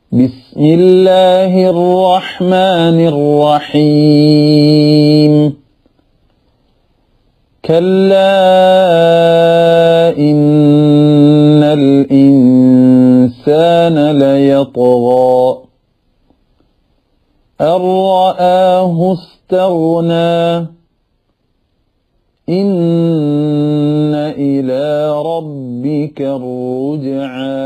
بسم الله الرحمن الرحيم كلا إن الإنسان ليطغى أن رآه استغنى إن إلى ربك الرجعى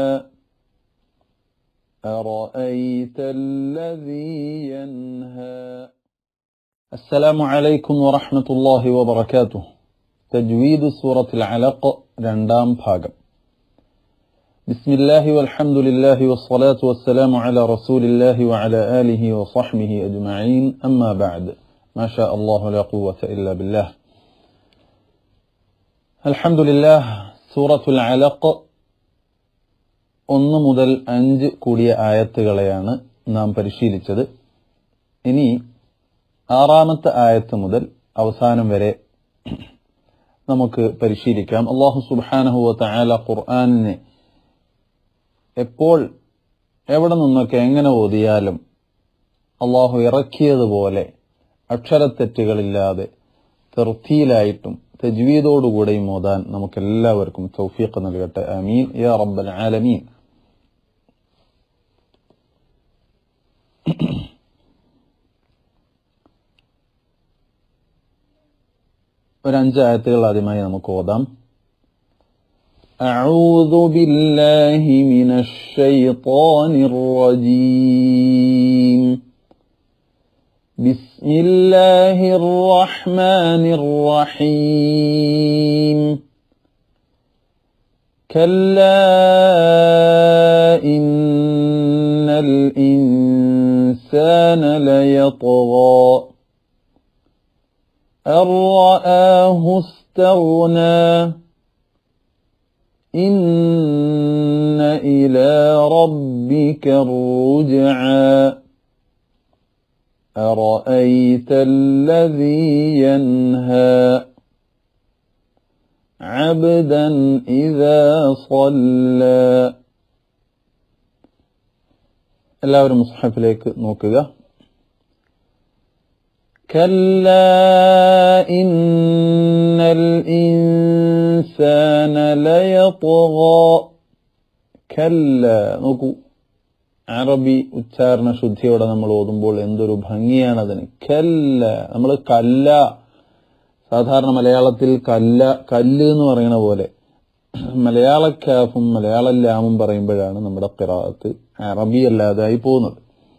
أرأيت الذي ينهى السلام عليكم ورحمة الله وبركاته تجويد سورة العلق رندام ഭാഗം بسم الله والحمد لله والصلاة والسلام على رسول الله وعلى آله وصحبه أجمعين أما بعد ما شاء الله لا قوة إلا بالله الحمد لله سورة العلق ഒന്ന് മുതൽ അഞ്ച് കൂടിയ ആയത്തുകളെയാണ് നാം പരിശീലിച്ചത് ഇനി ആറാമത്തെ ആയത്ത് മുതൽ അവസാനം വരെ നമുക്ക് പരിശീലിക്കാം അള്ളാഹു സുബാനഹുവ തആല ഖുർആാനിനെ എപ്പോൾ എവിടെ നിന്നൊക്കെ എങ്ങനെ ഓതിയാലും അള്ളാഹു ഇറക്കിയതുപോലെ അക്ഷരത്തെറ്റുകളില്ലാതെ തെർത്തിയിലായിട്ടും തജ്വീദോടുകൂടെയും ഓതാൻ നമുക്കെല്ലാവർക്കും തൗഫീഖ് നൽകട്ടെ അമീൻ യാ റബ്ബൽ ആലമീൻ ഒരു അഞ്ച് ആയത്തുകൾ ആദ്യമായി നമുക്ക് ഓതാം أعوذ بالله من الشيطان الرجيم بسم الله الرحمن الرحيم كلا إن الإنسان ليطغى أن رآه استغنى إن إلى ربك الرجعى أرأيت الذي ينهى عبدا إذا صلى എല്ലാവരും മുസ്ഹഫിലേക്ക് നോക്കുക كلا إن الإنسان ليطغى كلا നോക്കൂ അറബി ഉച്ചാരണ ശുദ്ധിയോടെ നമ്മൾ ഓതുമ്പോൾ എന്തൊരു ഭംഗിയാണ് അതിന് കല്ല നമ്മൾ കല്ല സാധാരണ മലയാളത്തിൽ കല്ല കല്ല് എന്ന് പറയുന്ന പോലെ മലയാള കാഫും മലയാള ലാമും പറയുമ്പോഴാണ് നമ്മുടെ കിറാത്ത് അറബി അല്ലാതായി പോകുന്നത്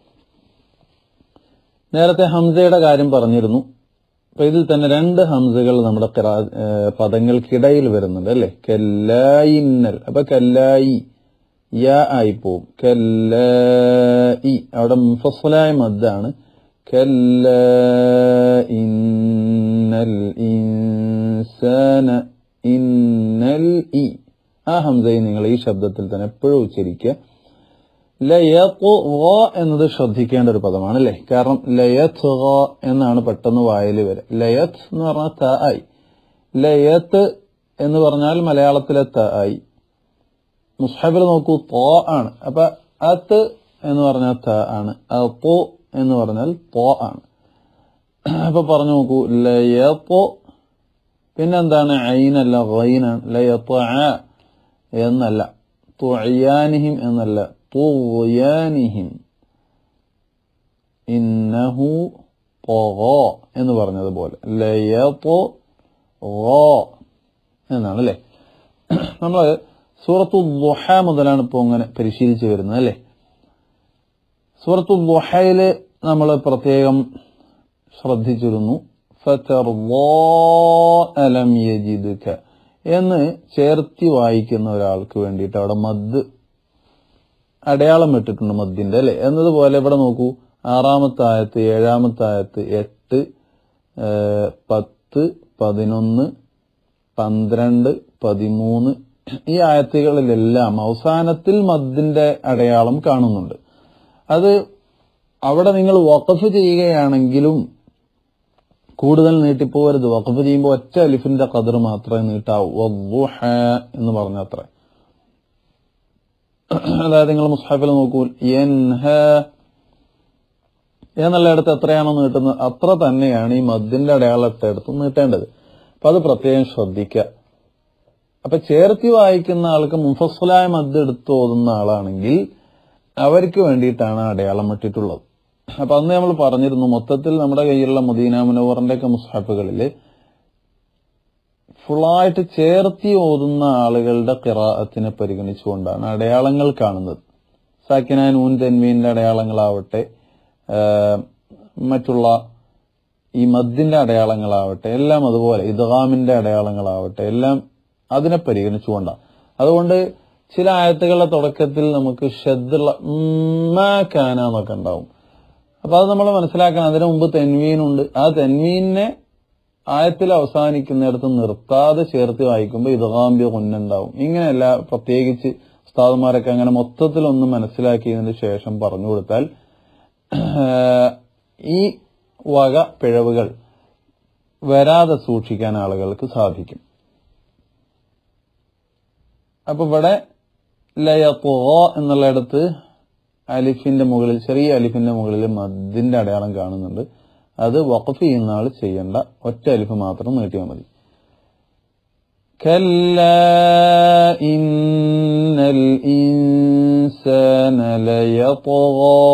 നേരത്തെ ഹംസയുടെ കാര്യം പറഞ്ഞിരുന്നു അപ്പൊ ഇതിൽ തന്നെ രണ്ട് ഹംസകൾ നമ്മുടെ കിറാ പദങ്ങൾക്കിടയിൽ വരുന്നുണ്ട് അല്ലെ കല്ലായിന്നൽ അപ്പൊ കല്ലായി യാ ആയി പോവും കല്ലായി അവിടെ മുഫസ്സലായ മദ്ദാണ് കല്ലഇന്നൽ ഇൻസാന ഇന്നൽ ഇ ആ ഹംസയെ നിങ്ങൾ ഈ ശബ്ദത്തിൽ തന്നെ എപ്പോഴും ഉച്ചരിക്കുക ലയത്ത് എന്നത് ശ്രദ്ധിക്കേണ്ട ഒരു പദമാണ് അല്ലേ കാരണം ലയത്ത് എന്നാണ് പെട്ടെന്ന് വായിൽ വരെ ലയത്ത് എന്ന് പറഞ്ഞാൽ ത ആയി ലയത്ത് എന്ന് പറഞ്ഞാൽ മലയാളത്തിലെ ത ആയി മുസ്ഹബിൽ നോക്കൂ തോ ആണ് അപ്പൊ അത്ത് എന്ന് പറഞ്ഞാൽ ത ആണ് അപ്പോ എന്ന് പറഞ്ഞാൽ തോ ആണ് അപ്പൊ പറഞ്ഞു നോക്കൂ ലയപ്പോ പിന്നെന്താണ് ഐനല്ല ഗൈനാണ് ലയപ്പോ എന്നല്ല തുഴയാനിഹിം എന്നല്ല തുയാനിഹിം ഇന്നഹു പൊഗോ എന്ന് പറഞ്ഞതുപോലെ ലയപ്പോ എന്നാണ് അല്ലേ നമ്മൾ സൂറത്തു ദുഹ മുതലാണ് ഇപ്പോൾ അങ്ങനെ പരിശീലിച്ചു വരുന്നത് അല്ലേ സൂറത്തു ദുഹയില് നമ്മൾ പ്രത്യേകം ശ്രദ്ധിച്ചിരുന്നു അലം യജിദുക എന്ന് ചേർത്തി വായിക്കുന്ന ഒരാൾക്ക് വേണ്ടിയിട്ട് അവിടെ മദ് അടയാളം ഇട്ടിട്ടുണ്ട് മദ്ദിന്റെ അല്ലെ എന്നതുപോലെ ഇവിടെ നോക്കൂ ആറാമത്തെ ആയത്ത് ഏഴാമത്തെ ആയത്ത് എട്ട് പത്ത് പതിനൊന്ന് പന്ത്രണ്ട് പതിമൂന്ന് ഈ ആയത്തുകളിലെല്ലാം അവസാനത്തിൽ മദ്ദിന്റെ അടയാളം കാണുന്നുണ്ട് അത് അവിടെ നിങ്ങൾ വഖഫ് ചെയ്യുകയാണെങ്കിലും കൂടുതൽ നീട്ടിപ്പോവരുത് വഖഫ് ചെയ്യുമ്പോൾ ഒറ്റ അലിഫിന്റെ കതിർ മാത്രമേ നീട്ടാവൂ വദ്ദുഹ എന്ന് പറഞ്ഞ അത്ര അതായത് നിങ്ങൾ മുസ്ഹാഫിൽ നോക്കൂ യൻഹ എന്നുള്ളിടത്ത് എത്രയാണോ നീട്ടുന്നത് അത്ര തന്നെയാണ് ഈ മദ്ദിന്റെ അടയാളത്തെ എടുത്ത് നീട്ടേണ്ടത് അപ്പൊ അത് പ്രത്യേകം ശ്രദ്ധിക്കുക അപ്പൊ ചേർത്തി വായിക്കുന്ന ആൾക്ക് മുഫസ്സലായ മദ് എടുത്ത് ഓതുന്ന ആളാണെങ്കിൽ അവർക്ക് വേണ്ടിയിട്ടാണ് ആ അടയാളം ഇട്ടിട്ടുള്ളത് അപ്പൊ അന്ന് നമ്മൾ പറഞ്ഞിരുന്നു മൊത്തത്തിൽ നമ്മുടെ കയ്യിലുള്ള മദീന മുനവറിന്റെ ഒക്കെ മുസ്ഹാഫുകളിൽ ഫുള്ളായിട്ട് ചേർത്തി ഓതുന്ന ആളുകളുടെ കിറാഅത്തിനെ പരിഗണിച്ചുകൊണ്ടാണ് അടയാളങ്ങൾ കാണുന്നത് സാക്കിന നൂൻ തെൻവീന്റെ അടയാളങ്ങളാവട്ടെ ആ, മറ്റുള്ള ഈ മദ്ദിന്റെ അടയാളങ്ങളാവട്ടെ എല്ലാം അതുപോലെ ഇദ്ഗാമിന്റെ അടയാളങ്ങളാവട്ടെ എല്ലാം അതിനെ പരിഗണിച്ചുകൊണ്ടാണ് അതുകൊണ്ട് ചില ആയത്തുകളുടെ തുടക്കത്തിൽ നമുക്ക് ഷദ്ദുള്ള കാന എന്നൊക്കെ ഉണ്ടാവും അപ്പൊ അത് നമ്മൾ മനസ്സിലാക്കണം അതിനു മുമ്പ് തെൻവീനുണ്ട് ആ തെൻവീനെ ആയത്തിൽ അവസാനിക്കുന്നിടത്ത് നിർത്താതെ ചേർത്ത് വായിക്കുമ്പോൾ ഇതകാമ്പ്യ കുന്നുണ്ടാവും ഇങ്ങനെയല്ല പ്രത്യേകിച്ച് ഉസ്താദുമാരൊക്കെ അങ്ങനെ മൊത്തത്തിൽ ഒന്ന് മനസ്സിലാക്കിയതിന് ശേഷം പറഞ്ഞു കൊടുത്താൽ ആഹ്, ഈ വക പിഴവുകൾ വരാതെ സൂക്ഷിക്കാൻ ആളുകൾക്ക് സാധിക്കും അപ്പൊ ഇവിടെ ലയത്തോ എന്നുള്ളിടത്ത് അലിഫിന്റെ മുകളിൽ ചെറിയ അലിഫിന്റെ മുകളിൽ മദ്ദിന്റെ അടയാളം കാണുന്നുണ്ട് അത് വഖഫ് ചെയ്യുന്ന ആൾ ചെയ്യേണ്ട ഒറ്റ അലിഫ് മാത്രം നീട്ടിയാൽ മതി كلا إن الإنسان ليطغى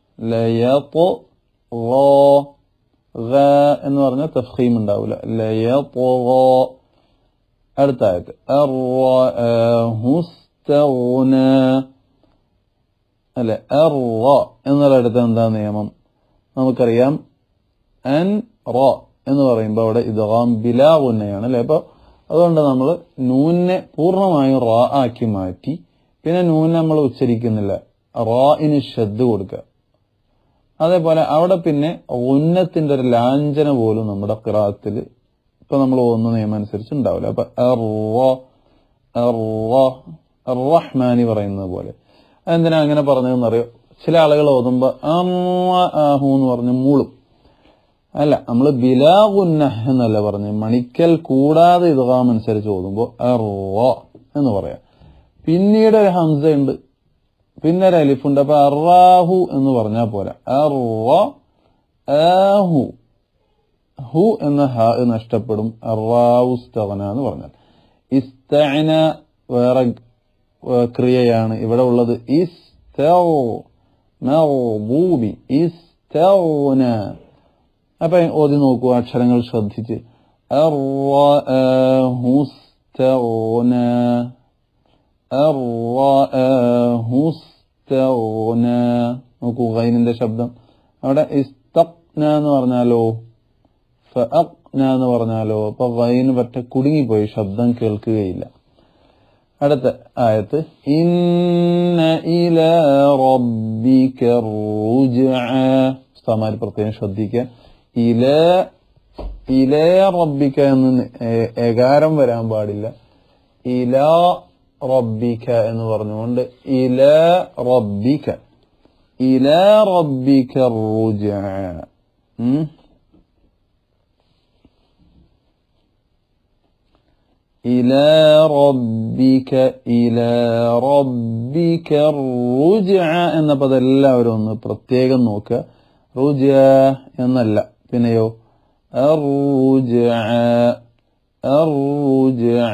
ليطغى غ എന്ന് പറഞ്ഞാൽ തഫ്ഖീം ഉണ്ടാവില്ല ലയطغى അടുത്ത ആയത്ത് അർറഅഹു ഇസ്തഗ്ന അല്ലെ അർ എന്നുള്ളടത്ത് എന്താ നിയമം നമുക്കറിയാം അൻ റ എന്ന് പറയുമ്പോൾ അവിടെ ഇദ്ഗാം ബിലാ ഉന്നയാണ് അല്ലെ അപ്പൊ അതുകൊണ്ട് നമ്മൾ നൂനെ പൂർണ്ണമായും റ ആക്കി മാറ്റി പിന്നെ നൂൻ നമ്മൾ ഉച്ചരിക്കുന്നില്ല റാഇന് ശ്രദ്ധ കൊടുക്കുക അതേപോലെ അവിടെ പിന്നെ ഉന്നത്തിന്റെ ഒരു ലാഞ്ചന പോലും നമ്മുടെ കിറാത്തിൽ ഇപ്പൊ നമ്മൾ ഓന്ന നിയമം അനുസരിച്ച് ഉണ്ടാവില്ല അപ്പൊ അർ-റ, അർ-റ, അർ-റഹ്മാനി പറയുന്നത് പോലെ അതെന്തിനാ അങ്ങനെ പറഞ്ഞതെന്നറിയോ ചില ആളുകൾ ഓതുമ്പോ ആഹു എന്ന് പറഞ്ഞ് മൂളും അല്ല നമ്മൾ ബിലാഗുന്ന എന്നല്ല പറഞ്ഞു മണിക്കൽ കൂടാതെ ഇതുകാം അനുസരിച്ച് ഓതുമ്പോ അർ-റ എന്ന് പറയാം പിന്നീട് ഒരു ഹംസ ഉണ്ട് പിന്നെ ഒരു അലിഫുണ്ട് അപ്പൊ അറാഹു എന്ന് പറഞ്ഞാൽ പോരാ അറ ആഹു ഹു എന്ന ഹ നഷ്ടപ്പെടും അറാവുസ്തവന എന്ന് പറഞ്ഞാൽ ഇസ്തഅന വേറെ ഏഹ്, ക്രിയയാണ് ഇവിടെ ഉള്ളത് ഇസ്തൗ മൗബൂബി ഇസ്തൗന അപ്പൊ ഓതി നോക്കൂ അക്ഷരങ്ങൾ ശ്രദ്ധിച്ച് അറാഹുസ്തൗന അറാഹുസ്തൗന നോക്കൂ ഗൈനിന്റെ ശബ്ദം അവിടെ ഇസ്തഖ്ന എന്ന് പറഞ്ഞാലോ ഫഅഖ്ന എന്ന് പറഞ്ഞാലോ അപ്പൊ ഗൈന് പറ്റ കുടുങ്ങിപ്പോയി ശബ്ദം കേൾക്കുകയില്ല അടുത്ത ആയത്ത് ഇന്ന ഇല റബ്ബിക റുജ്അ ഉസ്താമാര് പ്രത്യേകം ശ്രദ്ധിക്കുക ഇല ഇല റബ്ബിക എന്ന് ഏ- ഏകാരം വരാൻ പാടില്ല ഇല റബ്ബിക എന്ന് പറഞ്ഞുകൊണ്ട് ഇല റബ്ബിക ഇല റബ്ബിക റുജ്അ ഉം إلى ربك إلى ربك الرجع എന്നപ്പോ അതെല്ലാവരും ഒന്ന് പ്രത്യേകം നോക്കുക റുജ എന്നല്ല പിന്നെയോ الرجع الرجع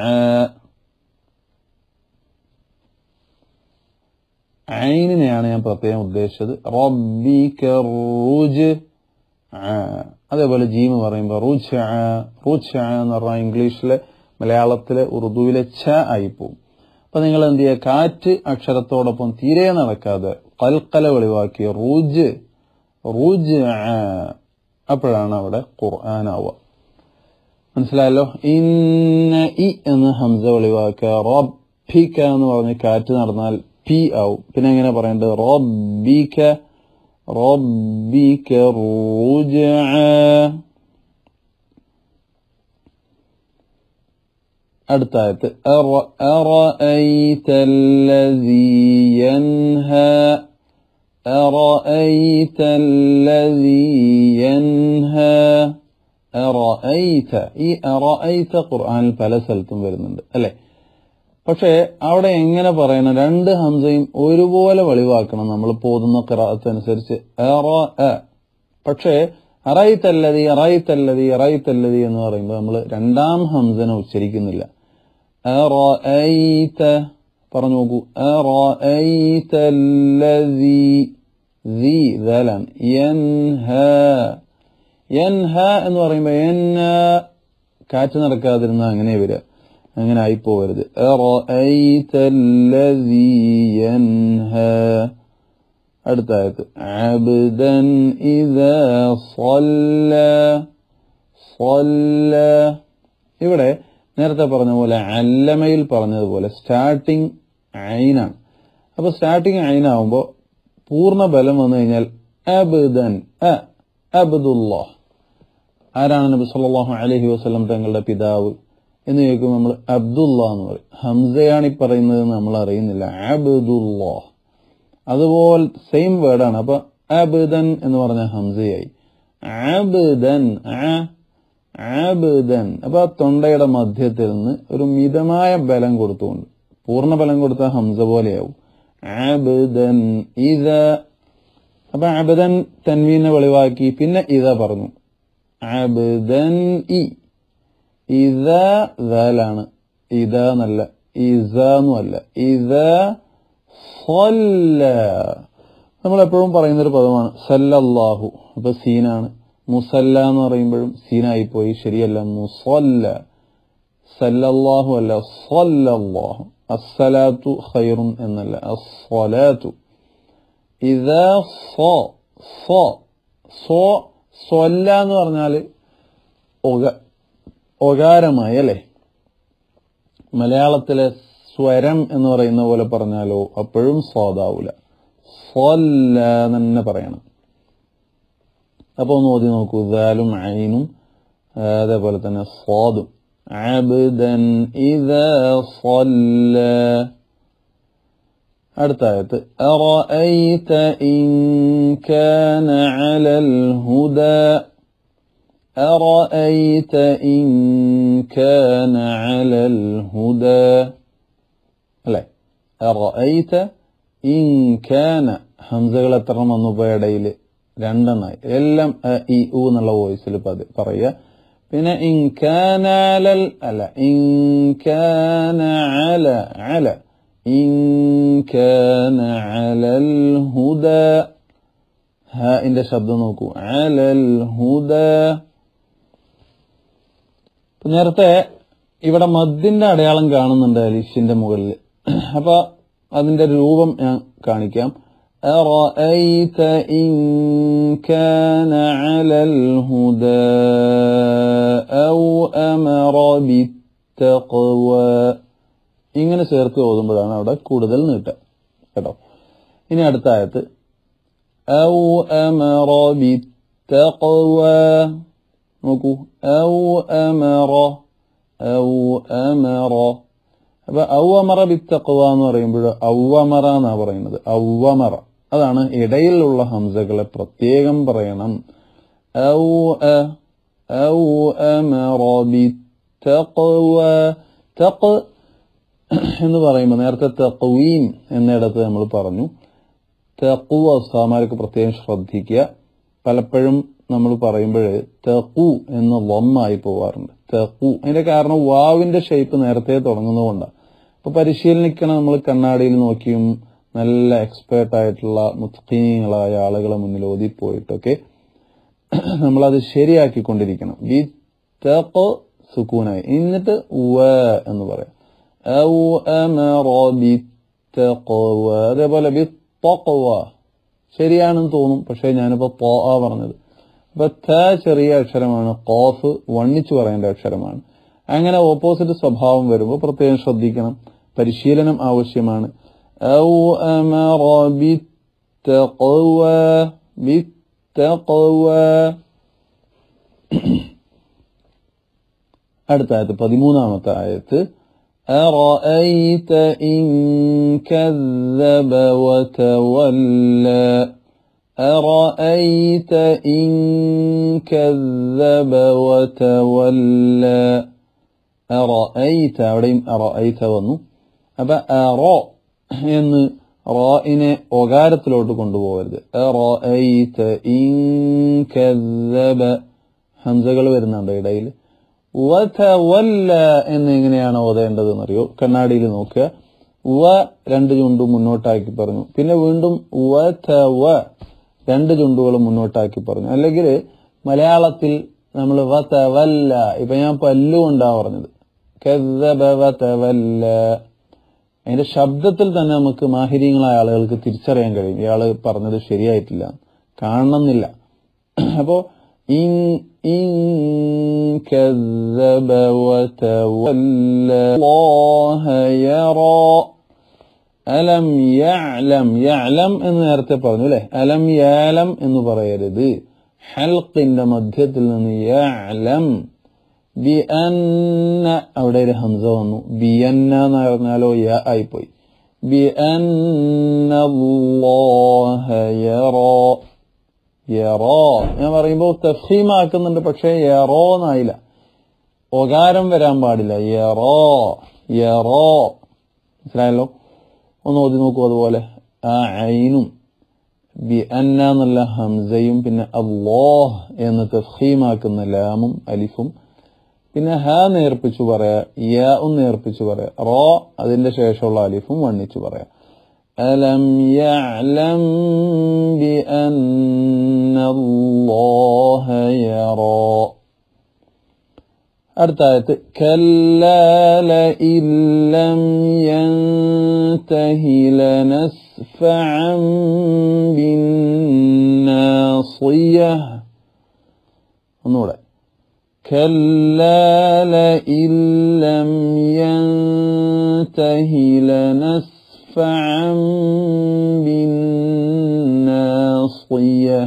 ഐനിനെയാണ് ഞാൻ പ്രത്യേകം ഉദ്ദേശിച്ചത് റബ്ബിക റുജ് അതേപോലെ ജീമ് പറയുമ്പോൾ റുജ റുജ എന്ന് പറഞ്ഞാൽ ഇംഗ്ലീഷിലെ മലയാളത്തിലെ ഉറുദുവിലെ ഛ ആയിപ്പോവും അപ്പൊ നിങ്ങൾ എന്ത് ചെയ്യുക കാറ്റ് അക്ഷരത്തോടൊപ്പം തീരെ നടക്കാതെ കൽക്കല വെളിവാക്കി റുജ് റുജ് അപ്പോഴാണ് അവിടെ ഖുർആനാവുക മനസ്സിലായല്ലോ ഇന്ന ഇ എന്ന് ഹംസ വെളിവാക്കുക റബ്ബിക എന്ന് പറഞ്ഞ് കാറ്റ് നടന്നാൽ പി ആവും പിന്നെ എങ്ങനെ പറയേണ്ടത് റബ്ബിക റബ്ബിക റുജ അടുത്ത ആയത്ത് അറ- അറഅയ്ത الذي ينهى أرأيت الذي ينهى أرأيت ഈ أرأيت ഖുർആനിൽ പല സ്ഥലത്തും വരുന്നുണ്ട് അല്ലെ പക്ഷേ അവിടെ എങ്ങനെ പറയണം രണ്ട് ഹംസയും ഒരുപോലെ വെളിവാക്കണം നമ്മൾ പോതുന്ന കിറാത്ത് അനുസരിച്ച് പക്ഷേ അറൈത്തല്ലതി അറൈത്തല്ലതി അറൈത്തല്ലതി എന്ന് പറയുമ്പോൾ നമ്മൾ രണ്ടാം ഹംസനെ ഉച്ചരിക്കുന്നില്ല അറഅയ്ത പറഞ്ഞു നോക്കൂ അറഅയ്തല്ലതി ദി ദാലാണ് യൻഹ യൻഹ എന്ന് പറയുമ്പോൾ എന്ന കാറ്റ് നടക്കാതിരുന്ന അങ്ങനെ വരിക അങ്ങനെ ആയിപ്പോവരുത് അറഅയ്തല്ലതി യൻഹ അടുത്ത ആയത്ത് അബ്ദൻ ഇദാ സ്വല്ല സ്വല്ല ഇവിടെ നേരത്തെ പറഞ്ഞ പോലെ അല്ലമയിൽ പറഞ്ഞതുപോലെ സ്റ്റാർട്ടിങ് ഐനാണ് അപ്പൊ സ്റ്റാർട്ടിങ് ഐനാവുമ്പോൾ പൂർണ്ണ ബലം വന്നു കഴിഞ്ഞാൽ അബ്ദൻ അ അബ്ദുല്ലാഹ് ആരാണ് നബി സല്ലല്ലാഹു അലൈഹി വസല്ലം തങ്ങളുടെ പിതാവ് എന്ന് ചോദിക്കുമ്പോൾ നമ്മൾ അബ്ദുല്ല എന്ന് പറയും ഹംസയാണ് ഈ പറയുന്നത് നമ്മൾ അറിയുന്നില്ല അബ്ദുല്ലാഹ് അതുപോലെ സെയിം വേർഡാണ് അപ്പൊ അബ്ദൻ എന്ന് പറഞ്ഞ ഹംസയായി ആബുദൻ ആബുദൻ അപ്പൊ ആ തൊണ്ടയുടെ മധ്യത്തിൽ നിന്ന് ഒരു മിതമായ ബലം കൊടുത്തുകൊണ്ട് പൂർണ്ണ ബലം കൊടുത്ത ഹംസ പോലെയാവും ആബുദൻ ഇത അപ്പൊ അബദൻ തൻവീനെ വെളിവാക്കി പിന്നെ ഇത പറഞ്ഞു അബ്ദൻ ഇ ഇത ദാലാണ് ഇത എന്നല്ല ഇസ എന്നുമല്ല ഇത സ്വല്ല നമ്മൾ എപ്പോഴും പറയുന്ന ഒരു പദമാണ് സല്ലല്ലാഹു അപ്പൊ സീനാണ് മുസല്ല എന്ന് പറയുമ്പോഴും സീനായിപ്പോയി ശരിയല്ല മുസല്ല സല്ലല്ലാഹു അല്ല സ്വല്ലല്ലാഹു അസ്സലാത്തു ഖൈറുൻ എന്നല്ല അസ്സലാത്തു ഇതാ സോ സോ സോ സ്വല്ല എന്ന് പറഞ്ഞാല് ഒക ഒകാരമായി അല്ലേ മലയാളത്തിലെ സ്വരം എന്ന് പറയുന്ന പോലെ പറഞ്ഞാലോ അപ്പോഴും സ്വാദാവൂല സ്വല്ല തന്നെ പറയണം അപ്പൊ ഒന്ന് ഓതി നോക്കൂ ദാലും ഐനും അതേപോലെ തന്നെ സ്വാദും അബ്ദൻ ഇദാ സ്വല്ല അടുത്ത ആയത്ത് أرأيت إن كان على الهدى أرأيت إن كان على الهدى അല്ലേ أرأيت إن كان ഹംസകൾ എത്ര വന്നു പോയ ഇടയിൽ രണ്ടെണ്ണായി എല്ലാം അ, ഇ ഉ എന്നുള്ള വോയിസിൽ പറയുക പിന്നെ ഇൻകാനാലൽ അല്ല ഇൻകാന അല അല ഇൻകാന അലൽ ഹുദ ഹാന്റെ ശബ്ദം നോക്കൂ അലൽ ഹുദ ഇപ്പൊ നേരത്തെ ഇവിടെ മദ്ദിന്റെ അടയാളം കാണുന്നുണ്ട് അലിഷിന്റെ മുകളിൽ അപ്പൊ അതിന്റെ രൂപം ഞാൻ കാണിക്കാം أرأيت إن كان على الهدى أو أمر بالتقوى ഇങ്ങനെ ചേർത്ത് ഓതുമ്പോഴാണ് അവിടെ കൂടുതൽ നീട്ടുക കേട്ടോ ഇനി അടുത്ത ആയത്ത് ഔ അമറ ബിത്തഖ്വ നോക്കൂ ഔ അമറ ഔ അമറ അപ്പൊ ഔവമറ ബിത്തഖ്വ എന്ന് പറയുമ്പോൾ ഔവമറ എന്നാ പറയുന്നത് ഔവമറ അതാണ് ഇടയിലുള്ള ഹംസകളെ പ്രത്യേകം പറയണം ഔ അ ഔ അമറ ബിത്തഖ്വ തഖ് എന്ന് പറയുമ്പോൾ നേരത്തെ തഖ്വീൻ എന്നിടത്ത് നമ്മൾ പറഞ്ഞു തെക്കുവ ഉസ്താമാർക്ക് പ്രത്യേകം ശ്രദ്ധിക്കുക പലപ്പോഴും നമ്മൾ പറയുമ്പോൾ തെക്കു എന്ന് ലൊമ്മായി പോവാറുണ്ട് തെക്കു അതിന്റെ കാരണം വാവിന്റെ ഷേപ്പ് നേരത്തെ തുടങ്ങുന്നതുകൊണ്ടാണ് അപ്പൊ പരിശീലനിക്കണം നമ്മൾ കണ്ണാടിയിൽ നോക്കിയും നല്ല എക്സ്പേർട്ട് ആയിട്ടുള്ള മുത്കീനികളായ ആളുകളെ മുന്നിൽ ഓതിപ്പോയിട്ടൊക്കെ നമ്മളത് ശരിയാക്കിക്കൊണ്ടിരിക്കണം ബി തഖ് സുക്കൂനായി എന്നിട്ട് വ എന്ന് പറയാം ഔ അമറ ബിത്തഖ്വ അതേപോലെ ബിത്തഖ്വ ശരിയാണെന്ന് തോന്നും പക്ഷേ ഞാനിപ്പോ തോ ആ പറഞ്ഞത് അപ്പൊ ത ചെറിയ അക്ഷരമാണ് കോഫ് വണ്ണിച്ചു പറയേണ്ട അക്ഷരമാണ് അങ്ങനെ ഓപ്പോസിറ്റ് സ്വഭാവം വരുമ്പോൾ പ്രത്യേകം ശ്രദ്ധിക്കണം പരിശീലനം ആവശ്യമാണ് ഔ അമറ ബിത്തഖ്വ ബിത്തഖ്വ അടുത്ത ആയത്ത് പതിമൂന്നാമത്തെ ആയത്ത് أرأيت إن كذب وتولى أرأيت إن كذب وتولى أرأيت അവിടെയും أرأيت വന്നു അപ്പൊ റോ എന്ന് റോയിനെ ഒകാരത്തിലോട്ട് കൊണ്ടുപോകരുത് അറഅയ്ത ഇൻ കذب ഹംസകൾ വരുന്നുണ്ട് ഇടയിൽ വതവല്ല എന്ന് എങ്ങനെയാണ് ഓതേണ്ടത് എന്നറിയോ കണ്ണാടിയിൽ നോക്കുക വ രണ്ട് ചുണ്ടും മുന്നോട്ടാക്കി പറഞ്ഞു പിന്നെ വീണ്ടും വതവ രണ്ട് ചുണ്ടുകളും മുന്നോട്ടാക്കി പറഞ്ഞു അല്ലെങ്കിൽ മലയാളത്തിൽ നമ്മൾ വതവല്ല ഇപ്പൊ ഞാൻ പല്ലുകൊണ്ടാ പറഞ്ഞത് കذب വതവല്ല അതിന്റെ ശബ്ദത്തിൽ തന്നെ നമുക്ക് മാഹിര്യങ്ങളായ ആളുകൾക്ക് തിരിച്ചറിയാൻ കഴിയും ഇയാള് പറഞ്ഞത് ശരിയായിട്ടില്ല കാണണമെന്നില്ല അപ്പോ ഇൻ ഇൻ كذب وتولى الله يرى അലം യഅലം യഅലം എന്ന് നേരത്തെ പറഞ്ഞു അല്ലെ അലം യാലം എന്ന് പറയരുത് ഹൽക്കിന്റെ മധ്യത്തിൽ നിന്ന് യഅലം ബി അന്ന അവിടെ ഒരു ഹംസ വന്നു ബി അന്ന എന്ന് പറഞ്ഞാലോ യ ആയിപ്പോയി ബി യറോ യറോ ഞാൻ പറയുമ്പോൾ തഫീമാക്കുന്നുണ്ട് പക്ഷെ യറോ എന്നായില്ല ഒകാരം വരാൻ പാടില്ല യറോ യറോ മനസ്സിലായല്ലോ ഒന്ന് ഓതി നോക്കൂ അതുപോലെ ആ ഐനും ബി അന്ന എന്നുള്ള ഹംസയും പിന്നെ അള്ളാഹ് എന്ന് തഫീമാക്കുന്ന ലാമും അലിഫും പിന്നെ ഹ നേർപ്പിച്ചു പറയാ യ നേർപ്പിച്ചു പറയാ റോ അതിന്റെ ശേഷമുള്ള അലിഫും വണ്ണിച്ചു പറയാ അലം യഅലം ബി അന്നല്ലാഹ യറാ അടുത്ത ആയത്ത് കല്ലാല ഇല്ലം യൻതഹി ലനസ്ഫഅൻ ബിന്നാസിയഹ ഒന്നുകൂടെ كلا لئن لم ينته لنسفعا بالناصية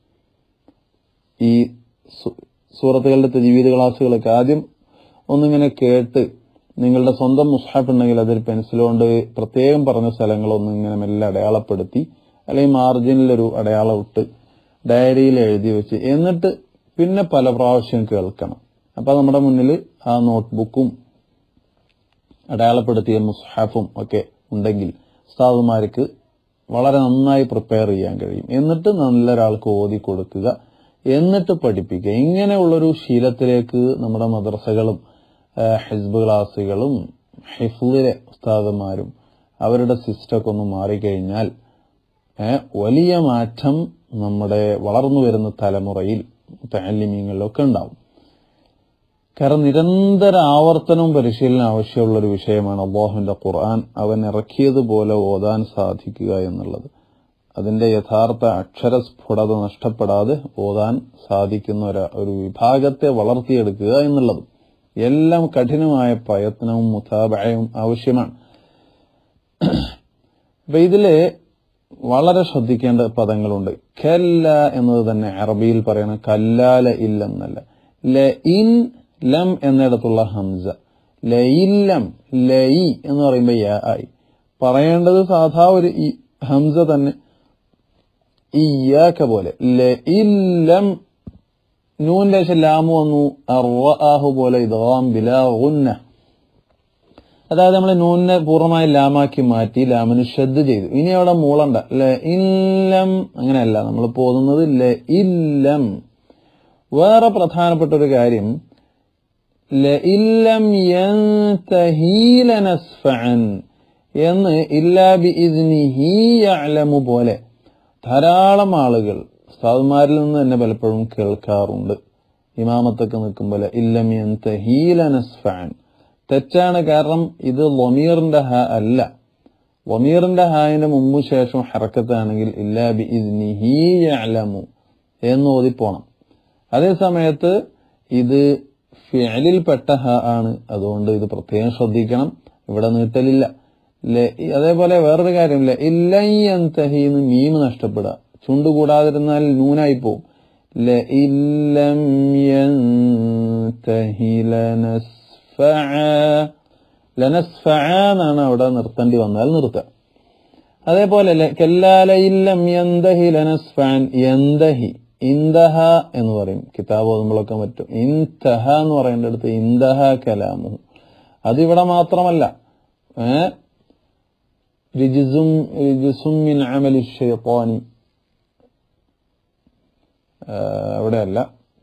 ഈ സൂറത്തുകളുടെ തജീവീദ് ക്ലാസ്സുകളൊക്കെ ആദ്യം ഒന്നിങ്ങനെ കേട്ട് നിങ്ങളുടെ സ്വന്തം മുസ്ഹാഫ് ഉണ്ടെങ്കിൽ അതിൽ പെൻസിൽ കൊണ്ട് പ്രത്യേകം പറഞ്ഞ സ്ഥലങ്ങളൊന്നും ഇങ്ങനെ മെല്ലെ അടയാളപ്പെടുത്തി അല്ലെങ്കിൽ മാർജിനിലൊരു അടയാളം ഇട്ട് ഡയറിയിൽ എഴുതി വെച്ച് എന്നിട്ട് പിന്നെ പല പ്രാവശ്യം കേൾക്കണം അപ്പൊ നമ്മുടെ മുന്നിൽ ആ നോട്ട്ബുക്കും അടയാളപ്പെടുത്തിയ മുസ്ഹാഫും ഒക്കെ ഉണ്ടെങ്കിൽ ഉസ്താദുമാർക്ക് വളരെ നന്നായി പ്രിപ്പയർ ചെയ്യാൻ കഴിയും എന്നിട്ട് നല്ലൊരാൾക്ക് ഓതി കൊടുക്കുക എന്നിട്ട് പഠിപ്പിക്കുക ഇങ്ങനെയുള്ളൊരു ശീലത്തിലേക്ക് നമ്മുടെ മദ്രസകളും ഹിസ്ബ് ക്ലാസുകളും ഹിഫ്ലിലെ ഉസ്താദന്മാരും അവരുടെ സിസ്റ്റമൊക്കെ ഒന്ന് മാറിക്കഴിഞ്ഞാൽ വലിയ മാറ്റം നമ്മുടെ വളർന്നു വരുന്ന തലമുറയിൽ താലിമ്യങ്ങളിലൊക്കെ ഉണ്ടാവും കാരണം നിരന്തര ആവർത്തനവും പരിശീലനം ആവശ്യമുള്ള ഒരു വിഷയമാണ് അള്ളാഹുവിന്റെ ഖുർആൻ അവൻ ഇറക്കിയതുപോലെ ഓതാൻ സാധിക്കുക എന്നുള്ളത് അതിന്റെ യഥാർത്ഥ അക്ഷരസ്ഫുടത നഷ്ടപ്പെടാതെ ഓതാൻ സാധിക്കുന്ന ഒരു ഒരു വിഭാഗത്തെ വളർത്തിയെടുക്കുക എന്നുള്ളതും എല്ലാം കഠിനമായ പ്രയത്നവും മുതാബയും ആവശ്യമാണ് അപ്പൊ ഇതില് വളരെ ശ്രദ്ധിക്കേണ്ട പദങ്ങളുണ്ട് കല്ല എന്നത് തന്നെ അറബിയിൽ പറയണ കല്ലാല ഇല്ലെന്നല്ല ല ഇൻ ലം എന്നിടത്തുള്ള ഹംസ ലയില്ലം ലയി എന്ന് പറയുമ്പോ യാ ആയി പറയേണ്ടത് സാധാ ഒരു ഈ ഹംസ തന്നെ ഇയാക്ക പോലെ ലയില്ലം നൂൻ ലേശം ലാമു വന്നു അർവാഹു പോലെ ഇതാം ബിലാ ഗുന്ന അതായത് നമ്മൾ നൂനിനെ പൂർണ്ണമായി ലാമാക്കി മാറ്റി ലാമിന് ശ്രദ്ധ ചെയ്തു ഇനി അവിടെ മൂളണ്ട ല ഇല്ലം അങ്ങനെയല്ല നമ്മൾ പോകുന്നത് ല ഇല്ലം വേറെ പ്രധാനപ്പെട്ട ഒരു കാര്യം ല ഇല്ലം യൻതഹീലനസ്ഫഅൻ എന്ന് ഇല്ലാ ബി ഇദ്നിഹി യഅലമു പോലെ ധാരാളം ആളുകൾ ഉസ്താദുമാരിൽ നിന്ന് തന്നെ പലപ്പോഴും കേൾക്കാറുണ്ട് ഇമാമത്തൊക്കെ നിൽക്കുമ്പോൾ ഇല്ലം യൻതഹീലനസ്ഫഅൻ തെറ്റാണ് കാരണം ഇത് ലൊമീറിന്റെ ഹ അല്ല ലൊമീറിന്റെ ഹായിന്റെ മുമ്പ് ശേഷം ഹറക്കത്താണെങ്കിൽ ഇല്ലാ ബി ഇദ്നിഹി യഅലമു എന്ന് ഓതിപ്പോണം അതേ സമയത്ത് ഇത് ഫിഅലിൽപ്പെട്ട ഹ ആണ് അതുകൊണ്ട് ഇത് പ്രത്യേകം ശ്രദ്ധിക്കണം ഇവിടെ നീട്ടലില്ല അതേപോലെ വേറൊരു കാര്യമില്ല ഇല്ലയ്യന്തഹിന്ന് മീമ് നഷ്ടപ്പെടുക ചുണ്ട് കൂടാതിരുന്നാൽ നൂനായി പോവും ലഇല്ലം യന്തഹി ലനസ്ഫഅ എന്നാണ് അവിടെ നിർത്തേണ്ടി വന്നാൽ നിർത്തുക അതേപോലെ കല്ലാലയില്ലം യന്തഹി ലനസ്ഫാൻ യന്തഹി ഇന്തഹ എന്ന് പറയും കിതാബ് ഓതുമ്പോഴൊക്കെ പറ്റും ഇൻതഹ എന്ന് പറയേണ്ട അടുത്ത് ഇന്തഹ കലാമു അതിവിടെ മാത്രമല്ല ഏ റിജിസും റിജിസും മിൻ അമലി ഷൈത്താനി അവിടെയല്ല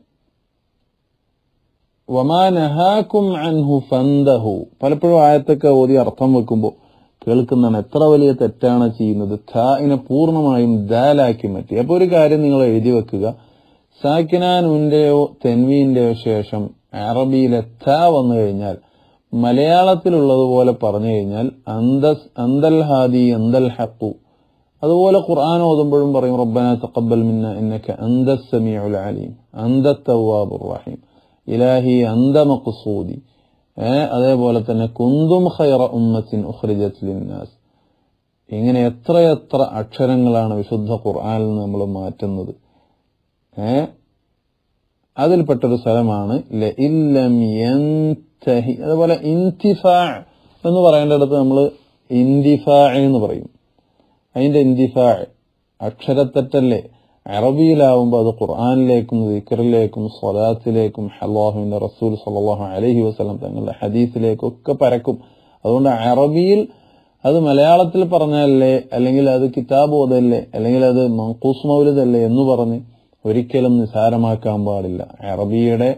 വമാ നഹാക്കും അൻഹു ഫന്തഹു പലപ്പോഴും ആയത്തൊക്കെ ഓതി അർത്ഥം വെക്കുമ്പോൾ കേൾക്കുന്നതാണ് എത്ര വലിയ തെറ്റാണ് ചെയ്യുന്നത് ഖാഇനെ പൂർണ്ണമായും ദാലാക്കി മാറ്റി അപ്പൊ ഒരു കാര്യം നിങ്ങൾ എഴുതി വെക്കുക സാക്കിനാനുന്റെയോ തെൻവീന്റെയോ ശേഷം അറബിയിലെ ത വന്നു കഴിഞ്ഞാൽ മലയാളത്തിലുള്ളതുപോലെ പറഞ്ഞു കഴിഞ്ഞാൽ അന്തസ് അന്തൽ ഹാദി അന്തൽ ഹക്കു അതുപോലെ ഖുർആൻ ഓതുമ്പോഴും പറയും റബ്ബന തഖബ്ബൽ മിന്ന ഇന്നക അന്ത സമീഉൽ അലീം അന്ത തവ്വാബുർ റഹീം ഇലാഹി അന്ത മഖ്സൂദി ഏഹ് അതേപോലെ തന്നെ കുന്തും ഖൈറ ഉമ്മത്തിൻ ഉഖ്രിജത് ലിന്നാസ് ഇങ്ങനെ എത്രയെത്ര അക്ഷരങ്ങളാണ് വിശുദ്ധ ഖുർആനിൽ നിന്ന് നമ്മൾ മാറ്റുന്നത് ഏഹ് അതിൽപ്പെട്ടൊരു സ്ഥലമാണ് ലഇല്ലം യൻതഹി അതുപോലെ ഇൻതിഫാ എന്ന് പറയേണ്ടടുത്ത് നമ്മൾ ഇന്തിഫാ എന്ന് പറയും അതിന്റെ ഇന്തിഫാ അക്ഷരത്തെറ്റല്ലേ അറബിയിലാവുമ്പോൾ അത് ഖുർആാനിലേക്കും ദിക്കറിലേക്കും സ്വലാത്തിലേക്കും അള്ളാഹുവിന്റെ റസൂൽ സല്ലാഹു അലഹി വസ്ലം തങ്ങളുടെ ഹദീസിലേക്കും ഒക്കെ പരക്കും അതുകൊണ്ട് അറബിയിൽ അത് മലയാളത്തിൽ പറഞ്ഞല്ലേ അല്ലെങ്കിൽ അത് കിതാബ് ഓതല്ലേ അല്ലെങ്കിൽ അത് മങ്കൂസ് മൗലിദല്ലേ എന്ന് പറഞ്ഞ് ഒരിക്കലും നിസാരമാക്കാൻ പാടില്ല അറബിയുടെ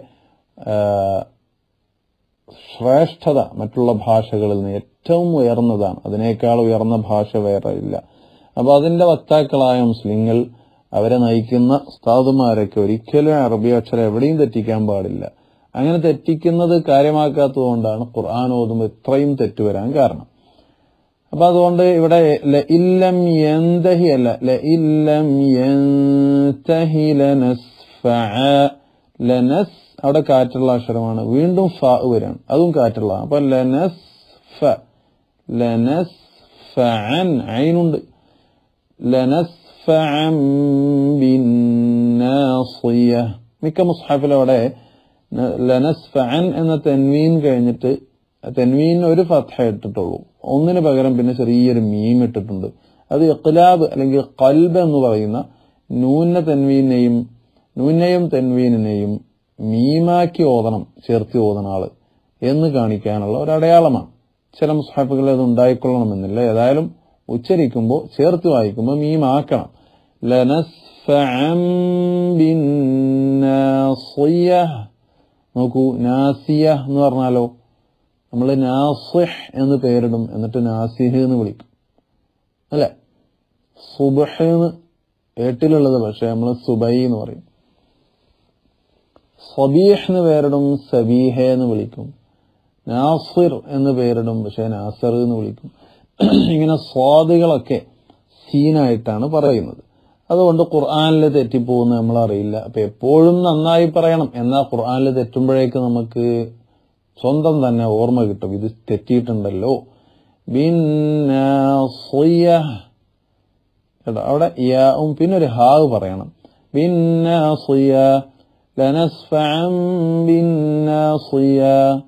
ശ്രേഷ്ഠത മറ്റുള്ള ഭാഷകളിൽ നിന്ന് ഏറ്റവും ഉയർന്നതാണ് അതിനേക്കാൾ ഉയർന്ന ഭാഷ വേറെ ഇല്ല അപ്പൊ അതിന്റെ വക്താക്കളായ മുസ്ലിങ്ങൾ അവരെ നയിക്കുന്ന ഉസ്താദുമാരൊക്കെ ഒരിക്കലും അറബി അക്ഷരം എവിടെയും തെറ്റിക്കാൻ പാടില്ല അങ്ങനെ തെറ്റിക്കുന്നത് കാര്യമാക്കാത്തതുകൊണ്ടാണ് ഖുർആൻ ഓതുമ്പോൾ ഇത്രയും തെറ്റുവരാൻ കാരണം അപ്പൊ അതുകൊണ്ട് ഇവിടെ ഇല്ലം യന്തഹി അല്ല ഇല്ലം യന്തഹി ലനസ് അവിടെ കാറ്റുള്ള അക്ഷരമാണ് വീണ്ടും ഫ വരാണ് അതും കാറ്റുള്ള അപ്പൊ ലനസ് ഫ ലനസ് ഫൻ അയിനുണ്ട് ലനസ് ബിന്നാസിയ മിക്ക മുസ്ഹാഫിലവിടെ ലനസ്ഫഅൻ എന്ന തെൻവീൻ കഴിഞ്ഞിട്ട് തെൻവീൻ ഒരു ഫത്ഹ ഇട്ടിട്ടുള്ളൂ ഒന്നിന് പകരം പിന്നെ ചെറിയൊരു മീം ഇട്ടിട്ടുണ്ട് അത് ഇഖ്ലാബ് അല്ലെങ്കിൽ കൽബ് എന്ന് പറയുന്ന നൂന്ന തെൻവീനെയും നൂനയും തെൻവീനിനെയും മീമാക്കി ഓതണം ചേർത്തി ഓതണ ആള് എന്ന് കാണിക്കാനുള്ള ഒരു അടയാളമാണ് ചില മുസ്ഹാഫുകളിൽ അത് ഉണ്ടായിക്കൊള്ളണമെന്നില്ല ഏതായാലും ഉച്ചരിക്കുമ്പോൾ ചേർത്ത് വായിക്കുമ്പോൾ മീമാക്കണം ലനസ്ഫഅൻ ബിന്നാസിയ നോക്കൂ നാസിയ എന്ന് പറഞ്ഞാലോ നമ്മൾ നാസിഹ് എന്ന് പേരിടും എന്നിട്ട് നാസിഹ് എന്ന് വിളിക്കും അല്ലെ സുബഹ് എന്ന് ഏട്ടിലുള്ളത് പക്ഷെ നമ്മൾ സുബൈ എന്ന് പറയും സബീഹ് എന്ന് പേരിടും സബീഹ എന്ന് വിളിക്കും നാസിർ എന്ന് പേരിടും പക്ഷെ നാസർ എന്ന് വിളിക്കും ഇങ്ങനെ സ്വാദികളൊക്കെ സീനായിട്ടാണ് പറയുന്നത് അതുകൊണ്ട് ഖുർആാനിൽ തെറ്റിപ്പോകുന്ന നമ്മൾ അറിയില്ല അപ്പൊ എപ്പോഴും നന്നായി പറയണം എന്നാൽ ഖുർആാനിൽ തെറ്റുമ്പോഴേക്ക് നമുക്ക് സ്വന്തം തന്നെ ഓർമ്മ കിട്ടും ഇത് തെറ്റിയിട്ടുണ്ടല്ലോ കേട്ടോ അവിടെ യാവും പിന്നെ ഒരു ഹാവ് പറയണം ബിന്നാസിയ ലനസ്ഫഅൻ ബിന്നാസിയ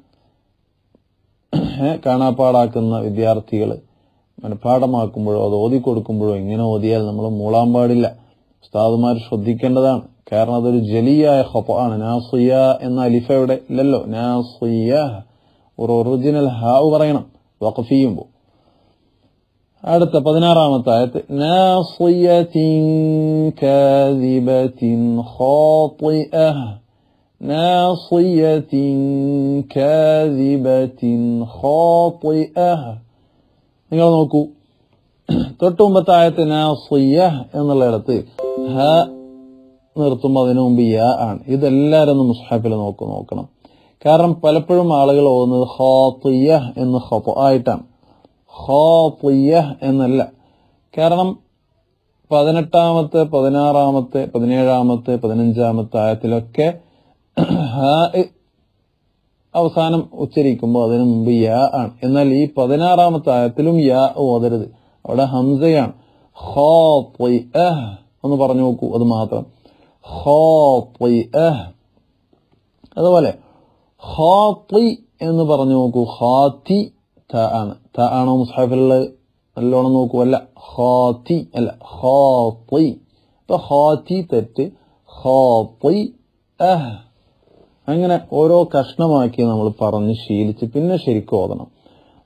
കാണാപ്പാടാക്കുന്ന വിദ്യാർത്ഥികൾ മനഃപ്പാഠമാക്കുമ്പോഴോ അത് ഓതിക്കൊടുക്കുമ്പോഴോ ഇങ്ങനെ ഓതിയാൽ നമ്മൾ മൂളാൻ പാടില്ല ഉസ്താദുമാർ ശ്രദ്ധിക്കേണ്ടതാണ് കാരണം അതൊരു ജലിയായ ഹൊപ്പ ആണ് നാസിയ എന്ന അലിഫ ഇവിടെ ഇല്ലല്ലോ നാസിയ ഒരു ഒറിജിനൽ ഹാവ് പറയണം വഖഫ് ചെയ്യുമ്പോൾ അടുത്ത പതിനാറാമത്തെ ആയത്ത് നാസിയത്തിൻ കാദിബത്തിൻ ഖാത്തിഅഹ് നാസിയത്തിൻ കാദിബത്തിൻ ഖാത്തിഅഹ് നിങ്ങൾ നോക്കൂ തൊട്ടു മുമ്പത്തെ ആയത്ത് നാസിയ എന്നുള്ളിടത്ത് ഹ നിർത്തുമ്പോൾ അതിനു മുമ്പ് യ ആണ് ഇതെല്ലാരും ഒന്ന് മുസ്ഹാഫിൽ നോക്ക് നോക്കണം കാരണം പലപ്പോഴും ആളുകൾ ഓതുന്നത് ഖാത്തിയ എന്ന് ഖത്ത ആയിട്ടാണ് ഖാത്തിയ എന്നല്ല കാരണം പതിനെട്ടാമത്തെ പതിനാറാമത്തെ പതിനേഴാമത്തെ പതിനഞ്ചാമത്തെ ആയത്തിലൊക്കെ ഹ അവസാനം ഉച്ചരിക്കുമ്പോൾ അതിനു മുമ്പ് യാ ആണ് എന്നാൽ ഈ പതിനാറാമത്തെ ആയത്തിലും യാ ഓതരുത് അവിടെ ഹംസയാണ് ഖാത്തിഅഹ് ഒന്ന് പറഞ്ഞു നോക്കൂ അത് മാത്രം ഖാത്തിഅഹ് അതുപോലെ ഖാത്തി എന്ന് പറഞ്ഞു നോക്കൂ ഖാത്തി ത ആണ് ത ആണോ മുസ്ഹാഫിലുള്ളത് നല്ലോണം നോക്കൂ അല്ല ഖാത്തി അല്ല ഖാത്തി ഇപ്പൊ ഖാത്തി തെറ്റ് ഖാത്തി അഹ് അങ്ങനെ ഓരോ കഷ്ണമാക്കി നമ്മൾ പറഞ്ഞ് ശീലിച്ച് പിന്നെ ശരിക്കും ഓതണം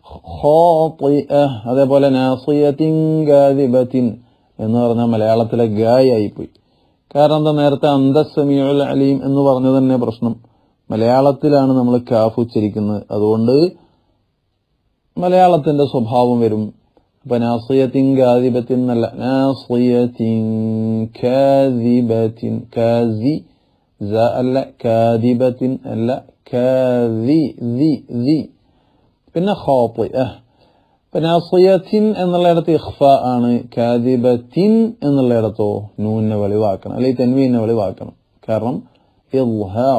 ഖാത്തിഅ അതേപോലെ നാസിയത്തിൻ കാദിബത്തിൻ എന്ന് പറഞ്ഞാൽ മലയാളത്തിലെ ഗായായി പോയി കാരണം എന്താ നേരത്തെ അന്തസമിയുൽ അലീം എന്ന് പറഞ്ഞത് തന്നെ പ്രശ്നം മലയാളത്തിലാണ് നമ്മൾ കാഫ് ഉച്ചരിക്കുന്നത് അതുകൊണ്ട് മലയാളത്തിന്റെ സ്വഭാവം വരും അപ്പൊ നാസിയത്തിൻ കാദിബത്തിൻ എന്നല്ല നാസിയത്തിൻ കാദിബത്തിൻ കാസി സ അല്ല കാദിബത്തിൻ അല്ല കാദി ദി ദി പിന്നെ ഖാത്തി ഇപ്പൊ നാസിയത്തിൻ എന്നുള്ളിടത്ത് ഇഖ്ഫ ആണ് കാദിബത്തിൻ എന്നുള്ളിടത്തോ നൂനെ വെളിവാക്കണം അല്ലെങ്കിൽ തെൻവീനെ വെളിവാക്കണം കാരണം ഇൽഹാർ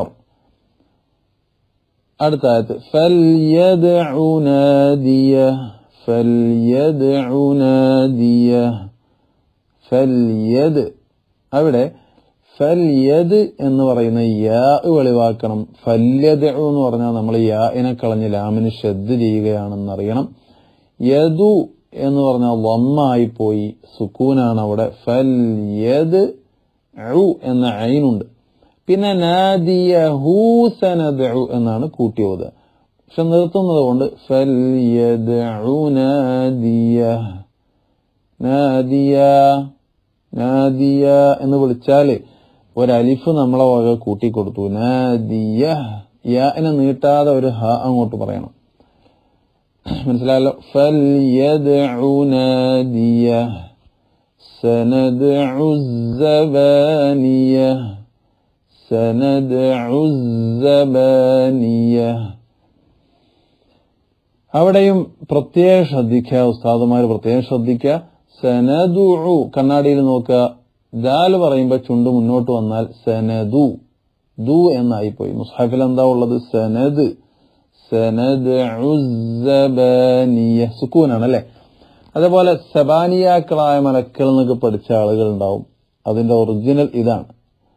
അടുത്ത ആയത്ത് ഫൽയദ്ഉ നാദിയ ഫൽയദ്ഉ നാദിയ ഫൽയദ് അവിടെ ഫൽയദ് എന്ന് പറയുന്ന യാ വെളിവാക്കണം ഫല്യദ് എന്ന് പറഞ്ഞാൽ നമ്മൾ യാഇനെ കളഞ്ഞ് ലാമിന് ശ്രദ്ധ ചെയ്യുകയാണെന്ന് അറിയണം യദു എന്ന് പറഞ്ഞാൽ വമ്മായി പോയി സുക്കൂനാണ് അവിടെ ഫൽയദ് എന്ന ഐനുണ്ട് പിന്നെ നാദിയ ഹൂസനദു എന്നാണ് കൂട്ടിയത് പക്ഷെ നിർത്തുന്നത് കൊണ്ട് ഫൽയദ്ഉ നാദിയ നാദിയ നാദിയ എന്ന് വിളിച്ചാല് ഒരലിഫ് നമ്മളെ വക കൂട്ടിക്കൊടുത്തു നാദിയ യാനെ നീട്ടാതെ ഒരു ഹ അങ്ങോട്ട് പറയണം മനസ്സിലായല്ലോ ഫൽയദ്ഉ നാദിയ സനദ്ഉ الزبانية سندع الزبانية അവിടെയും പ്രത്യേകം ശ്രദ്ധിക്കുക ഉസ്താദുമാർ പ്രത്യേകം ശ്രദ്ധിക്കുക സനദു കണ്ണാടിയിൽ നോക്കുക ദാല് പറയുമ്പോൾ ചുണ്ട് മുന്നോട്ട് വന്നാൽ സനദു ദു എന്നായിപ്പോയി മുസ്ഹഫിൽ എന്താ ഉള്ളത് സനദ് സനദ് സുക്കൂനാണ് അല്ലെ അതേപോലെ സബാനിയാക്കളായ മലക്കൾ എന്നൊക്കെ പഠിച്ച ആളുകൾ ഉണ്ടാവും അതിന്റെ ഒറിജിനൽ ഇതാണ്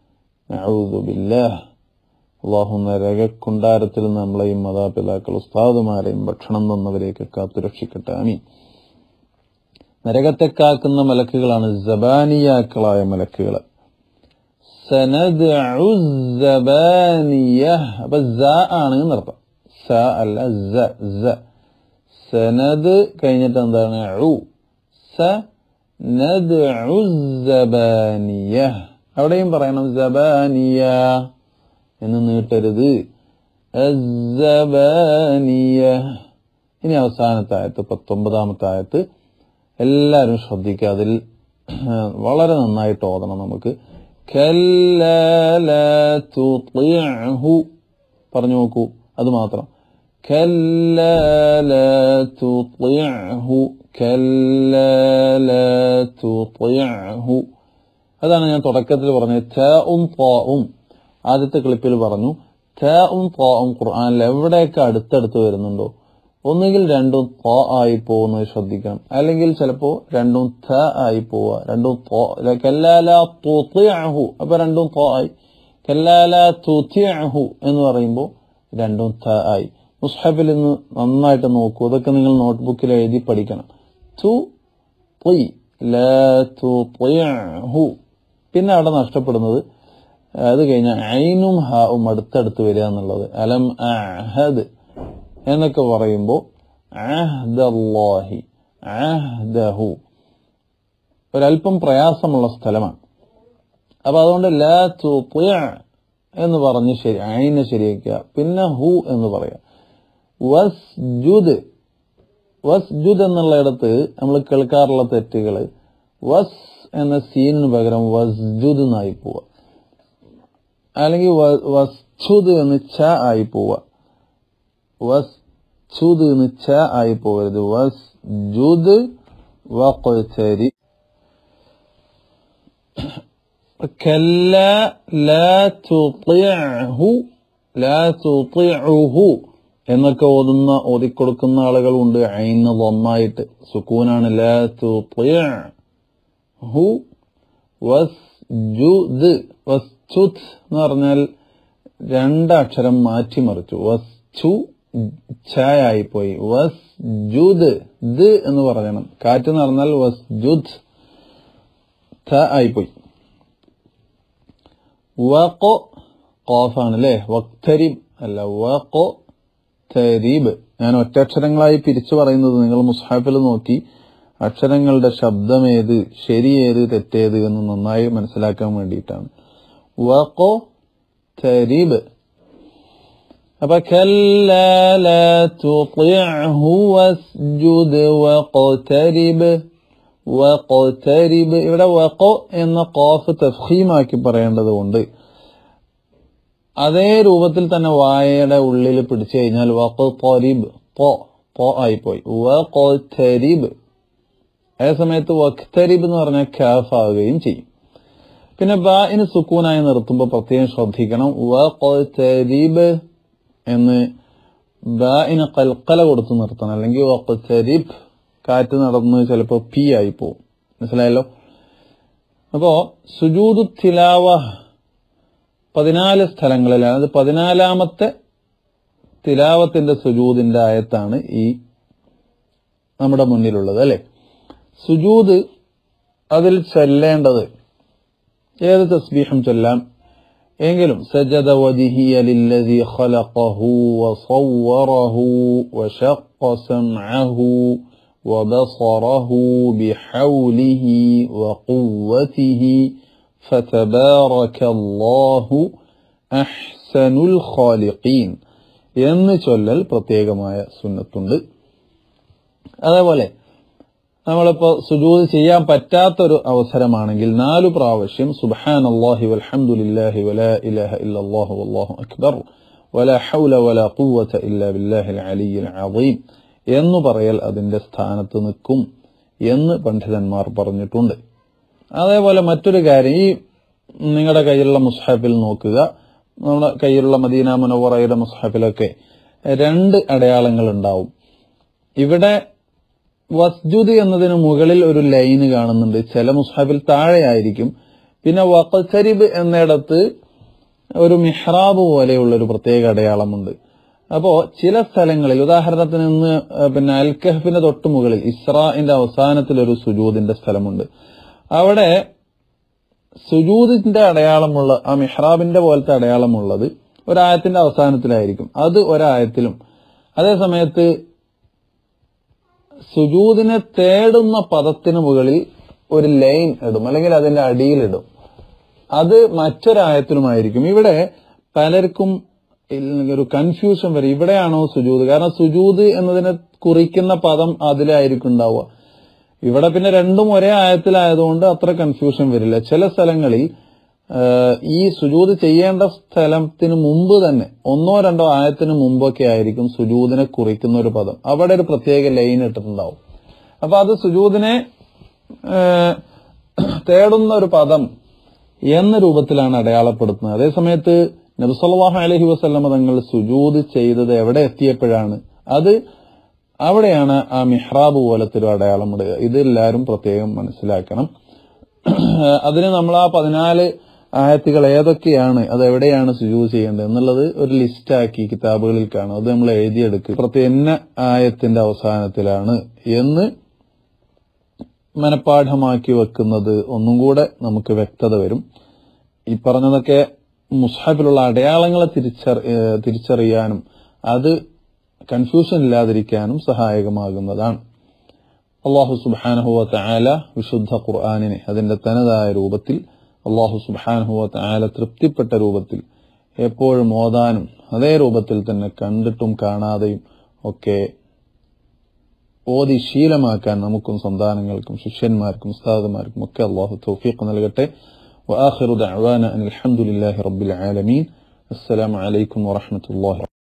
അള്ളാഹു നരകക്കുണ്ടാരത്തിൽ നമ്മളെയും മാതാപിതാക്കൾ ഉസ്താദുമാരെയും ഭക്ഷണം തന്നവരെയൊക്കെ കാത്തുരക്ഷിക്കട്ടെ അമീൻ നരകത്തെ കാക്കുന്ന മലക്കുകളാണ് ജബാനിയാക്കളായ മലക്കുകൾ സനദ് അപ്പൊ സ ആണ് എന്നർത്ഥം സ അല്ല സ സ സനദ് കഴിഞ്ഞിട്ട് എന്താണ് ഉ സ നദ് ജബാനിയ അവിടെയും പറയണം ജബാനിയ എന്ന് നീട്ടരുത് അസ്സബാനിയ ഇനി അവസാനത്തെ ആയത്ത് പത്തൊമ്പതാമത്തെ ആയത്ത് എല്ലാവരും ശ്രദ്ധിക്കുക അതിൽ വളരെ നന്നായിട്ട് ഓതണം നമുക്ക് കല്ലു പറഞ്ഞു നോക്കൂ അത് മാത്രം കല്ലു കല്ലു അതാണ് ഞാൻ തുടക്കത്തിൽ പറഞ്ഞത് ും ഉം ആദ്യത്തെ ക്ലിപ്പിൽ പറഞ്ഞു ും ഉം ഖുർആാനിൽ എവിടെയൊക്കെ അടുത്തടുത്ത് വരുന്നുണ്ടോ ഒന്നുകിൽ രണ്ടും ത ആയി പോകുന്നത് ശ്രദ്ധിക്കണം അല്ലെങ്കിൽ ചിലപ്പോ രണ്ടും ത ആയി പോവുക രണ്ടും കല്ലാല തുത്തിയഹു അപ്പൊ രണ്ടും ത ആയി കല്ലാല തുത്തിയഹു എന്ന് പറയുമ്പോൾ രണ്ടും ത ആയി മുസ്ഹബിൽ നിന്ന് നന്നായിട്ട് നോക്കൂ ഇതൊക്കെ നിങ്ങൾ നോട്ട്ബുക്കിൽ എഴുതി പഠിക്കണം തു തി ലാ പിന്നെ അവിടെ നഷ്ടപ്പെടുന്നത് അത് കഴിഞ്ഞാൽ ഐനും ഹാവും അടുത്തടുത്ത് വരിക എന്നുള്ളത് അലം അഹദ് എന്നൊക്കെ പറയുമ്പോൾ അഹ്ദല്ലാഹി അഹ്ദഹു ഒരല്പം പ്രയാസമുള്ള സ്ഥലമാണ് അപ്പൊ അതുകൊണ്ട് ലാ തുത്തിയ എന്ന് പറഞ്ഞ് ശരി ഐനെ ശരിയാക്കുക പിന്നെ ഹു എന്ന് പറയാം വസ്ജുദ് വസ്ജുദ് എന്നുള്ളിടത്ത് നമ്മൾ കേൾക്കാറുള്ള തെറ്റുകള് വസ് എന്ന സീനിന് പകരം വസ്ജുദ് എന്നായി പോവുക അല്ലെങ്കിൽ വസ്ജുദ് എന്ന് ച ആയി പോവുക വസ്ജുദ് എന്ന് ച ആയി പോകരുത് വസ്ജുദ് വഖ്തരി كلا لا تطيعه لا تطيعه എന്നൊക്കെ ഓതുന്ന ഓതിക്കൊടുക്കുന്ന ആളുകളുണ്ട് അയിന്ന് ലൊന്നായിട്ട് സുക്കൂനാണ് ലാ തുഹു വസ്ജുദ് വസ്ജുദ് എന്ന് പറഞ്ഞാൽ രണ്ടക്ഷരം മാറ്റിമറിച്ചു വസ്ചു ഛായായി പോയി വസ്ജുദ് ദ് എന്ന് പറയണം കാറ്റ് എന്ന് പറഞ്ഞാൽ വസ്ജുദ് ഥ ആയിപ്പോയി വഖോ ഖാഫാണ് അല്ലേ വക്തരിബ് അല്ല വഖോ തരീബ് ഞാൻ ഒറ്റക്ഷരങ്ങളായി പിരിച്ചു പറയുന്നത് നിങ്ങൾ മുസ്ഹാഫിൽ നോക്കി അക്ഷരങ്ങളുടെ ശബ്ദമേത് ശരിയേത് തെറ്റേത് എന്ന് നന്നായി മനസ്സിലാക്കാൻ വേണ്ടിയിട്ടാണ് വഖോ തരീബ് അപ്പൊ كلا لا تطعه واسجد واقترب واقترب ഇവിടെ വഖോ എന്ന ഖാഫ് തഫ്ഖീമാക്കി പറയേണ്ടത് കൊണ്ട് അതേ രൂപത്തിൽ തന്നെ വായയുടെ ഉള്ളിൽ പിടിച്ചു കഴിഞ്ഞാൽ വഖ്തരിബ് തൊ തൊ ആയിപ്പോയി വഖ്തരിബ് അതേ സമയത്ത് വഖ്തരിബ് എന്ന് പറഞ്ഞാൽ കാഫ് ആവുകയും ചെയ്യും പിന്നെ ബാഇന് സുക്കൂനായി നിർത്തുമ്പോൾ പ്രത്യേകം ശ്രദ്ധിക്കണം വഖ്തരിബ് എന്ന് ബാഇന് കൽക്കല കൊടുത്ത് നിർത്തണം അല്ലെങ്കിൽ വഖ്തരിബ് കാറ്റ് നടന്ന് ചിലപ്പോൾ പി ആയി പോവും മനസ്സിലായല്ലോ അപ്പോ സുജൂദു തിലാവ പതിനാല് സ്ഥലങ്ങളിലാണ് അത് പതിനാലാമത്തെ തിലാവത്തിന്റെ സുജൂദിന്റെ ആയത്താണ് ഈ നമ്മുടെ മുന്നിലുള്ളത് അല്ലെ സുജൂദ് അതിൽ ചൊല്ലേണ്ടത് ഏത് തസ്ബീഹും ചൊല്ലാം എങ്കിലും സജദ വജിഹിയ ലില്ലദി ഖലഖഹു വസവ്വറഹു വശഖ സമഅഹു وبصره بحوله وقوته فتبارك الله أحسن الخالقين എന്ന് ചൊല്ലൽ പ്രത്യേകമായ സുന്നത്തുണ്ട് അതേപോലെ നമ്മളിപ്പോ സുജൂദ് ചെയ്യാൻ പറ്റാത്തൊരു അവസരമാണെങ്കിൽ നാലു പ്രാവശ്യം സുബ്ഹാൻ അള്ളാഹി വൽഹംദുലില്ലാഹി വലാ ഇലാഹ ഇല്ലല്ലാഹു വല്ലാഹു അക്ബർ വലാ ഹൗല വലാ ഖുവത ഇല്ലാ ബില്ലാഹിൽ അലിയിൽ അദീം എന്ന് പറയൽ അതിന്റെ സ്ഥാനത്ത് നിൽക്കും എന്ന് പണ്ഡിതന്മാർ പറഞ്ഞിട്ടുണ്ട് അതേപോലെ മറ്റൊരു കാര്യം ഈ നിങ്ങളുടെ കയ്യിലുള്ള മുസ്ഹാഫിൽ നോക്കുക നമ്മുടെ കയ്യിലുള്ള മദീന മുനവറയുടെ മുസ്ഹാഫിലൊക്കെ രണ്ട് അടയാളങ്ങൾ ഉണ്ടാവും ഇവിടെ വസ്ജുദ് എന്നതിന് മുകളിൽ ഒരു ലൈന് കാണുന്നുണ്ട് ചില മുസ്ഹാഫിൽ താഴെയായിരിക്കും പിന്നെ വഖസരിബ് എന്നിടത്ത് ഒരു മിഹ്റാബ് പോലെയുള്ള ഒരു പ്രത്യേക അടയാളമുണ്ട് അപ്പോ ചില സ്ഥലങ്ങളിൽ ഉദാഹരണത്തിന് ഇന്ന് പിന്നെ അൽക്കഹഫിന്റെ തൊട്ട് മുകളിൽ ഇസ്രാന്റെ അവസാനത്തിൽ ഒരു സുജൂദിന്റെ സ്ഥലമുണ്ട് അവിടെ സുജൂദിന്റെ അടയാളമുള്ള ആ മിഹ്റാബിന്റെ പോലത്തെ അടയാളമുള്ളത് ഒരായത്തിന്റെ അവസാനത്തിലായിരിക്കും അത് ഒരായത്തിലും അതേ സമയത്ത് സുജൂദിനെ തേടുന്ന പദത്തിന് മുകളിൽ ഒരു ലൈൻ ഇടും അല്ലെങ്കിൽ അതിന്റെ അടിയിലിടും അത് മറ്റൊരായത്തിലുമായിരിക്കും ഇവിടെ പലർക്കും ഒരു കൺഫ്യൂഷൻ വരും ഇവിടെയാണോ സുജൂദ് കാരണം സുജൂദ് എന്നതിനെ കുറിക്കുന്ന പദം അതിലായിരിക്കും ഉണ്ടാവുക ഇവിടെ പിന്നെ രണ്ടും ഒരേ ആയത്തിലായതുകൊണ്ട് അത്ര കൺഫ്യൂഷൻ വരില്ല ചില സ്ഥലങ്ങളിൽ ഈ സുജൂദ് ചെയ്യേണ്ട സ്ഥലത്തിന് മുമ്പ് തന്നെ ഒന്നോ രണ്ടോ ആയത്തിന് മുമ്പൊക്കെ ആയിരിക്കും സുജൂദിനെ കുറിക്കുന്ന ഒരു പദം അവിടെ ഒരു പ്രത്യേക ലൈൻ ഇട്ടിട്ടുണ്ടാവും അപ്പൊ അത് സുജൂദിനെ തേടുന്ന ഒരു പദം എന്ന രൂപത്തിലാണ് അടയാളപ്പെടുത്തുന്നത് അതേസമയത്ത് നബ്സല്ലാഹു അലഹി വസ്ലമ തങ്ങൾ സുജൂദ് ചെയ്തത് എവിടെ എത്തിയപ്പോഴാണ് അത് അവിടെയാണ് ആ മിഹ്റാബ് പോലത്തെ ഒരു അടയാളം ഇടുക ഇതെല്ലാവരും പ്രത്യേകം മനസ്സിലാക്കണം അതിന് നമ്മൾ ആ പതിനാല് ആയത്തുകൾ ഏതൊക്കെയാണ് അത് എവിടെയാണ് സുജൂദ് ചെയ്യേണ്ടത് എന്നുള്ളത് ഒരു ലിസ്റ്റാക്കി കിതാബുകളിൽ കാണും അത് നമ്മൾ എഴുതിയെടുക്കുക പ്രത്യേക എന്ന ആയത്തിന്റെ അവസാനത്തിലാണ് എന്ന് മനഃപ്പാഠമാക്കി വെക്കുന്നത് ഒന്നും കൂടെ നമുക്ക് വ്യക്തത വരും ഈ പറഞ്ഞതൊക്കെ മുസ്ഹാഫിലുള്ള അടയാളങ്ങളെ തിരിച്ചറി തിരിച്ചറിയാനും അത് കൺഫ്യൂഷൻ ഇല്ലാതിരിക്കാനും സഹായകമാകുന്നതാണ് അള്ളാഹു സുബാനഹുവ തആല വിശുദ്ധ ഖുർആാനിനെ അതിന്റെ തനതായ രൂപത്തിൽ അള്ളാഹു സുബാനഹുവ തആല തൃപ്തിപ്പെട്ട രൂപത്തിൽ എപ്പോഴും ഓതാനും അതേ രൂപത്തിൽ തന്നെ കണ്ടിട്ടും കാണാതെയും ഒക്കെ ഓതി ശീലമാക്കാൻ നമുക്കും സന്താനങ്ങൾക്കും ശിഷ്യന്മാർക്കും ഉസ്താദുമാർക്കും ഒക്കെ അള്ളാഹു തൗഫീഖ് നൽകട്ടെ وآخر دعوانا أن الحمد لله رب العالمين السلام عليكم ورحمة الله